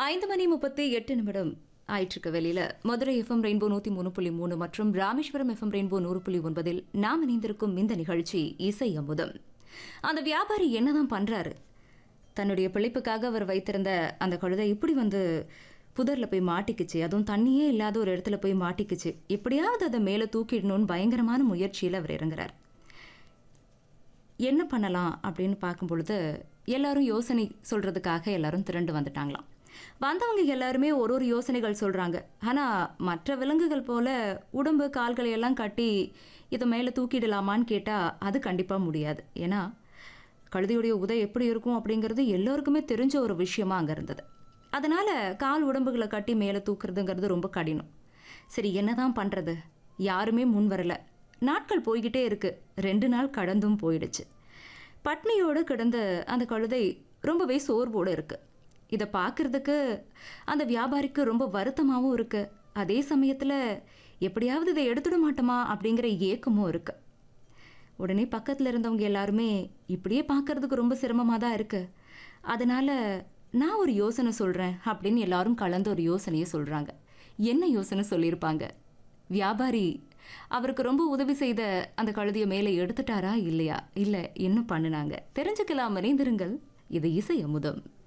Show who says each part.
Speaker 1: ஐந்து மணி முப்பத்தி எட்டு நிமிடம் ஆயிற்றுக்கு வெளியில மதுரை எஃப்எம் ரெயின்போ நூத்தி மூணு புள்ளி மூணு மற்றும் ராமேஸ்வரம் எஃப்எம் ரெயின்போ நூறு புள்ளி ஒன்பதில் நாம் இணைந்திருக்கும் இந்த நிகழ்ச்சி இசை அமுதம் அந்த வியாபாரி என்னதான் பண்றாரு தன்னுடைய பிழைப்புக்காக அவர் வைத்திருந்த அந்த கழுதை இப்படி வந்து புதர்ல போய் மாட்டிக்கிச்சு அதுவும் தண்ணியே இல்லாத ஒரு இடத்துல போய் மாட்டிக்கிச்சு எப்படியாவது அதை மேலே தூக்கிடணும்னு பயங்கரமான முயற்சியில் அவர் இறங்குறார் என்ன பண்ணலாம் அப்படின்னு பார்க்கும் பொழுது எல்லாரும் யோசனை சொல்றதுக்காக எல்லாரும் திரண்டு வந்துட்டாங்களாம் வந்தவங்க எல்லாருமே ஒரு ஒரு யோசனைகள் சொல்றாங்க ஆனா மற்ற விலங்குகள் போல உடம்பு கால்களை எல்லாம் கட்டி இதை மேலே தூக்கிடலாமான்னு கேட்டா அது கண்டிப்பா முடியாது ஏன்னா கழுதையுடைய உதை எப்படி இருக்கும் அப்படிங்கிறது எல்லோருக்குமே தெரிஞ்ச ஒரு விஷயமா அங்க இருந்தது அதனால கால் உடம்புகளை கட்டி மேலே தூக்குறதுங்கிறது ரொம்ப கடினம் சரி என்னதான் பண்றது யாருமே முன் வரல நாட்கள் போய்கிட்டே இருக்கு ரெண்டு நாள் கடந்தும் போயிடுச்சு பட்னியோடு கிடந்த அந்த கழுதை ரொம்பவே சோர்வோடு இருக்கு இதை பார்க்கறதுக்கு அந்த வியாபாரிக்கு ரொம்ப வருத்தமாகவும் இருக்கு அதே சமயத்தில் எப்படியாவது இதை எடுத்துட மாட்டோமா அப்படிங்கிற ஏக்கமும் இருக்கு உடனே பக்கத்தில் இருந்தவங்க எல்லாருமே இப்படியே பார்க்கறதுக்கு ரொம்ப சிரமமாக தான் இருக்கு அதனால நான் ஒரு யோசனை சொல்கிறேன் அப்படின்னு எல்லாரும் கலந்து ஒரு யோசனையை சொல்கிறாங்க என்ன யோசனை சொல்லியிருப்பாங்க வியாபாரி அவருக்கு ரொம்ப உதவி செய்த அந்த கழுதியை மேலே எடுத்துட்டாரா இல்லையா இல்லை என்ன பண்ணுனாங்க தெரிஞ்சுக்கலாம் இணைந்திருங்கள் இது இசை அமுதம்